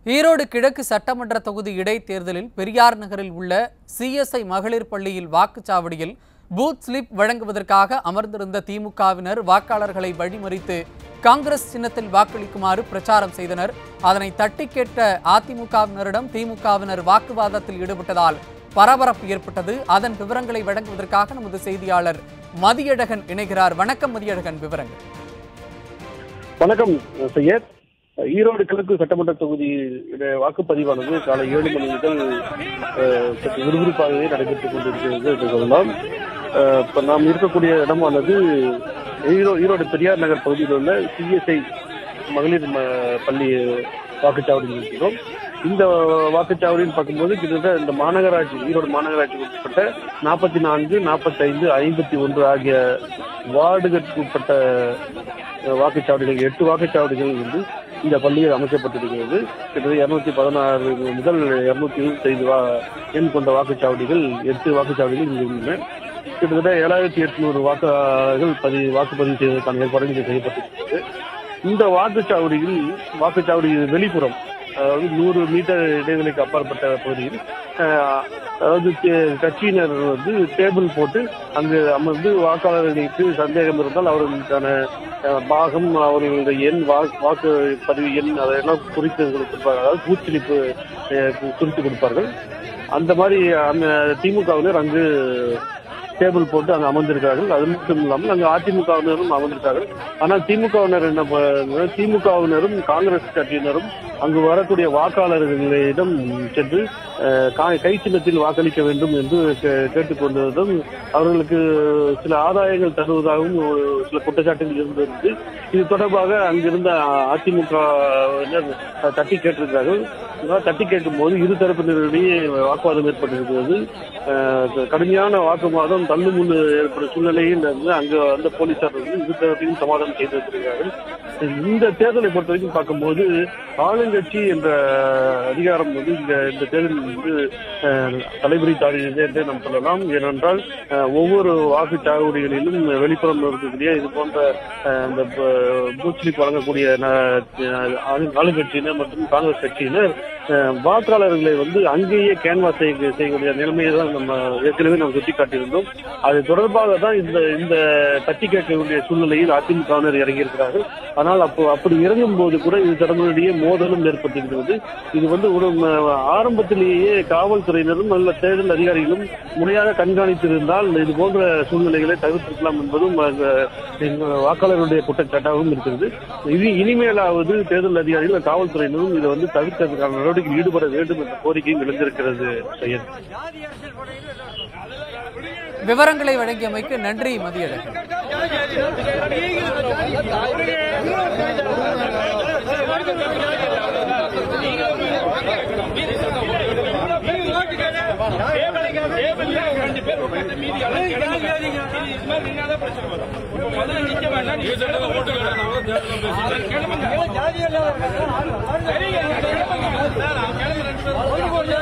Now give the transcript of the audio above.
ஈரோடு கிழக்கு சட்டமன்ற தொகுதி இடைத்தேர்தலில் பெரியார் நகரில் உள்ள சிஎஸ்ஐ மகளிர் பள்ளியில் வாக்குச்சாவடியில் பூத் ஸ்லிப் வழங்குவதற்காக அமர்ந்திருந்த திமுகவினர் வாக்காளர்களை வழிமறித்து காங்கிரஸ் சின்னத்தில் வாக்களிக்குமாறு பிரச்சாரம் செய்தனர் அதனை தட்டி கேட்ட அதிமுகவினரிடம் திமுகவினர் வாக்குவாதத்தில் ஈடுபட்டதால் பரபரப்பு ஏற்பட்டது அதன் விவரங்களை வழங்குவதற்காக நமது செய்தியாளர் மதியழகன் இணைகிறார் வணக்கம் மதியழகன் விவரங்கள் வணக்கம் சையத் ஈரோடு கிழக்கு சட்டமன்ற தொகுதி வாக்குப்பதிவானது காலை ஏழு மணி முதல் அஹ், சற்று விறுவிறுப்பாகவே நடைபெற்றுக் கொண்டிருக்கிறது என்று சொல்லலாம் அஹ், இப்ப நாம் இருக்கக்கூடிய இடமானது ஈரோ ஈரோடு பெரியார் நகர் பகுதியில் உள்ள சிஎஸ்ஐ மகளிர் ம- பள்ளி வாக்குச்சாவடியில் இருக்கிறோம் இந்த வாக்குச்சாவடியில் பார்க்கும்போது கிட்டத்தட்ட இந்த மாநகராட்சி ஈரோடு மாநகராட்சிக்கு உட்பட்ட நாற்பத்தி நான்கு நாற்பத்தைந்து ஐம்பத்தி ஒன்று ஆகிய வார்டுகளுக்கு உட்பட்ட அஹ், வாக்குச்சாவடிகள் எட்டு வாக்குச்சாவடிகள் வந்து இந்த பள்ளியில் அமைக்கப்பட்டிருக்கிறது கிட்டத்தட்ட இருநூத்தி பதினாறு முதல் இருநூத்தி இருபத்தைந்து வா எண் கொண்ட வாக்குச்சாவடிகள் எட்டு வாக்குச்சாவடிகள் இங்கு உள்ளன கிட்டத்தட்ட ஏழாயிரத்தி எட்நூறு வாக்குகள் பதிவு வாக்குப்பதிவு செய்வதற்கான ஏற்பாடுகள் இங்கு செய்யப்பட்டிருக்கிறது இந்த வாக்குச்சாவடியில் வாக்குச்சாவடி வெளிப்புறம் அதாவது நூறு மீட்டர் இடைவெளிக்கு அப்பாற்பட்ட பகுதியில் அஹ், அதாவது கே- கட்சியினர் வந்து டேபிள் போட்டு அங்கு அமர்ந்து வாக்காளர்களுக்கு சந்தேகம் இருந்தால் அவர்களுக்கான அஹ், பாகம் அவர்களுடைய எண் வா- வாக்கு பதிவு எண் அதையெல்லாம் குறித்து கொடுப்பார்கள் அதாவது பூச்சலிப்பு குறித்து கொடுப்பார்கள் அந்த மாதிரி அந்த திமுகவினர் அங்கு டேபிள் போட்டு அங்க அமர்ந்திருக்கார்கள் அது மட்டும் இல்லாமல் அங்கு அதிமுகவினரும் அமர்ந்திருக்கார்கள் ஆனால் திமுகவினர் என்ன ப- திமுகவினரும் காங்கிரஸ் கட்சியினரும் அங்கு வரக்கூடிய வாக்காளர்களிடம் சென்று அஹ், கா- கை சின்னத்தில் வாக்களிக்க வேண்டும் என்று கே- கேட்டுக்கொண்டதும் அவர்களுக்கு சில ஆதாயங்கள் தருவதாகவும் ஒரு சில குற்றச்சாட்டுகள் இருந்திருந்து இது தொடர்பாக அங்கிருந்த அதிமுகவினர் தட்டி கேட்டிருக்கிறார்கள் இவ்வாறு தட்டி கேட்கும்போது இரு தரப்பினரிடையே வாக்குவாதம் ஏற்பட்டிருக்கிறது அஹ், கடுமையான வாக்குவாதம் தள்ளு முள்ளு ஏற்படும் சூழ்நிலையில் இருந்து அங்கு வந்த போலீசார் வந்து இரு தரப்பையும் சமாதானம் செய்து வருகிறார்கள் இந்த தேர்தலை பொறுத்த வரைக்கும் பார்க்கும்போது ஆளுங்கட்சி என்ற அதிகாரம் வந்து இந்த இந்த தேர்தலில் வந்து அஹ், தலைமுறை தாழியது என்றே நாம் சொல்லலாம் ஏனென்றால் அஹ், ஒவ்வொரு வாக்குச்சாவடிகளிலும் வெளிப்புறம் இருக்கக்கூடிய இது போன்ற அஹ், இந்த பூச்லிப் வழங்கக்கூடிய ந- ஆளு- ஆளுங்கட்சியினர் மற்றும் காங்கிரஸ் கட்சியினர் அஹ், வாக்காளர்களை வந்து அங்கேயே கேன்வாஸ் செய்ய செய்யக்கூடிய நிலைமையை தான் நம்ம ஏற்கனவே நம்ம சுட்டிக்காட்டியிருந்தோம் அது தொடர்பாக தான் இந்த இந்த தட்டி கேட்கக்கூடிய சூழ்நிலையில் அதிமுகவினர் இறங்கியிருக்கிறார்கள் ஆனால் அப்போ அப்படி இறங்கும் போது கூட இது தொடர்பிடையே மோதலும் ஏற்பட்டிருக்கிறது இது வந்து ஒரு ம- ஆரம்பத்திலேயே காவல்துறையினரும் நல்ல தேர்தல் அதிகாரிகளும் முறையாக கண்காணித்திருந்தால் இது போன்ற சூழ்நிலைகளை தவிர்த்திருக்கலாம் என்பதும் அந்த எங்க வாக்காளர்களுடைய குற்றச்சாட்டாகவும் இருக்கிறது இது இனிமேலாவது தேர்தல் அதிகாரிகள் காவல்துறையினரும் இதை வந்து தவிர்க்கிறதுக்கான நடவடிக்கையில் ஈடுபட வேண்டும் என்ற கோரிக்கையும் எழுந்திருக்கிறது சையத் விவரங்களை வழங்கியமைக்கு நன்றி மதியழகன் ஜாதியெல்லாம்